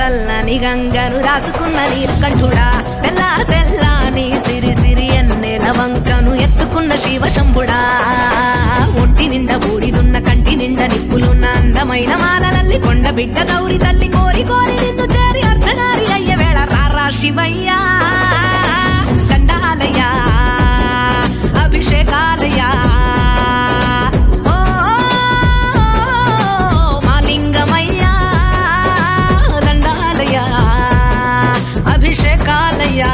సల్లని గంగను రాసుకున్న నీలకంఠుడా తెల్ల తెల్లని సిరి సిరి ఎన్నెల వంకను ఎత్తుకున్న శివ శంభుడా ఒంటి నిండా బూడిదున్న కంటి నిండా నిప్పులున్న అందమైన మాలలల్లి కొండ బిడ్డ గౌరి తల్లి కోరి కోరి నిన్ను చేరి అర్ధనారి అయ్య వేళ రారా శివయ్యా దండాలయ్యా అభిషేకాలయ్యా ఓ మాలింగమయ్యా దండాలయ్యా అభిషేకాలయ్యా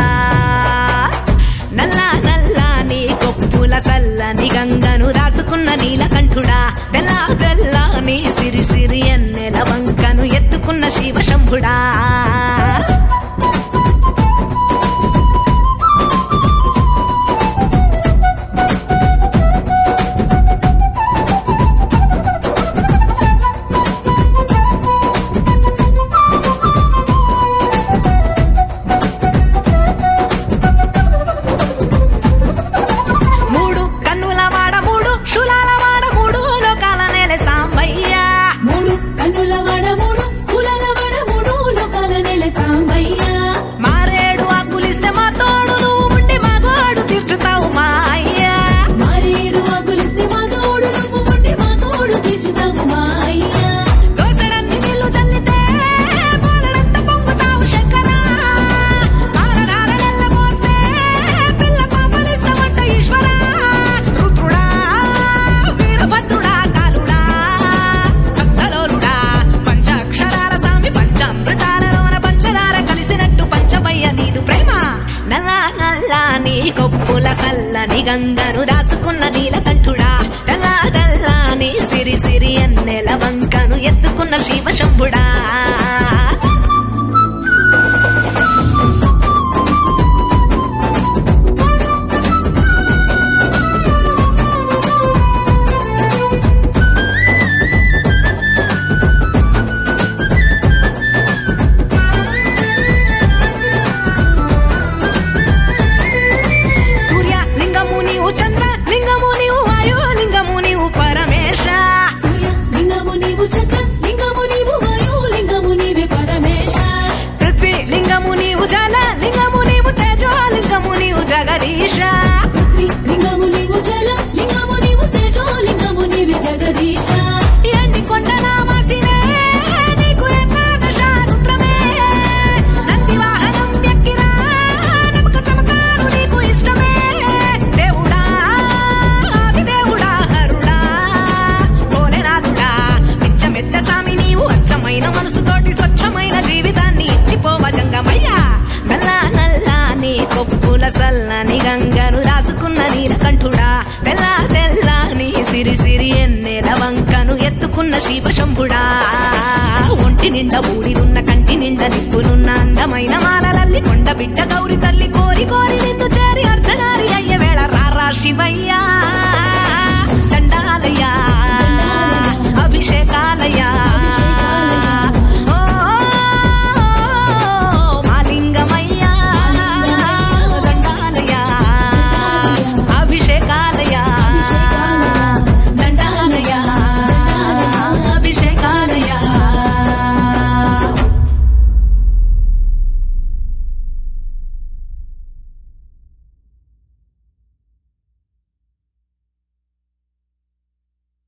నల్ల నల్ల నీ కొప్పుల సల్లని గంగను రాసుకున్న నీలకంఠుడా తెల్ల తెల్ల నీ సిరి సిరి ఎన్నెల వంకను ఎత్తుకున్న శివ శంభుడా మూడు కన్నుల వాడ మూడు శులాల వాడ మూడు లోకాల నేల సాంబయ్యా మూడు కన్నుల వాడ మూడు సులల వాడ మూడు లోకాల నెల సాంబయ్య మారేడు ఆకులిస్తే మా తోడు నువ్వు ఉండి మా గోడు తీర్చుతావు మా అయ్యా మారేడు ఆకులిస్తే మా తోడు నువ్వు ఉండి మా తోడు తీర్చుతావు మా అయ్య దోసడన్ని నీళ్లు చల్లితే పోలడంత పొంగుతావు శంకరా పాలనారలెల్ల పోస్తే పిల్ల పాపనిస్తామంట ఈశ్వరా రుద్రుడా వీరభద్రుడా కాలుడా భక్తలోలుడా పంచాక్షరాల సామి పంచామృతాలలోన పంచదార కలిసినట్టు పంచమయ్య నీదు ప్రేమ నల్ల నల్ల నీ కొప్పుల సల్లని గంగను దాసుకున్న నీలకంఠుడా నల్ల నల్ల నీ సిరి సిరి ఎన్నెల వంకను ఎత్తుకున్న శివ శంభుడా సూర్య లింగము నీవు చంద్ర లింగము నీవు వాయు లింగము నీవు పరమేశ సూర్య లింగము నీవు చక్ర లింగము నీవు వాయు లింగము నీవే పరమేశ పృథ్వీ లింగము నీవు జల లింగము నీవు తేజో లింగము నీవు జగదీశ పృథ్వీ లింగము నీవు జల లింగము నీవు తేజో లింగము నీవే జగదీశ ఎండి కొండల వాసినే నీకు ఏకాదశ రుద్రమే నంది వాహనం ఎక్కిరా నమక చమకాలు నీకు ఇష్టమే దేవుడా ఆది దేవుడా హరుడా భోలేనాథుడా పిచ్చమెత్త స్వామి నీవు అచ్చమైన మనసుతోటి స్వచ్ఛమైన జీవితాన్ని ఇచ్చిపోవ జంగమయ్యా నల్ల నల్ల నీ కొప్పుల సల్లని గంగను రాసుకున్న నీలకంఠుడా తెల్ల తెల్ల నీ సిరి సిరి ఎన్నెల వంకను ఎత్తుకున్న శివ శంభుడా ఒంటి నిండా బూడిదున్న కంటి నిండా నిప్పులున్న అందమైన మాలలల్లి కొండ బిడ్డ గౌరి తల్లి కోరి కోరి నిన్ను చేరి అర్ధనారి అయ్య వేళ రారా శివయ్యా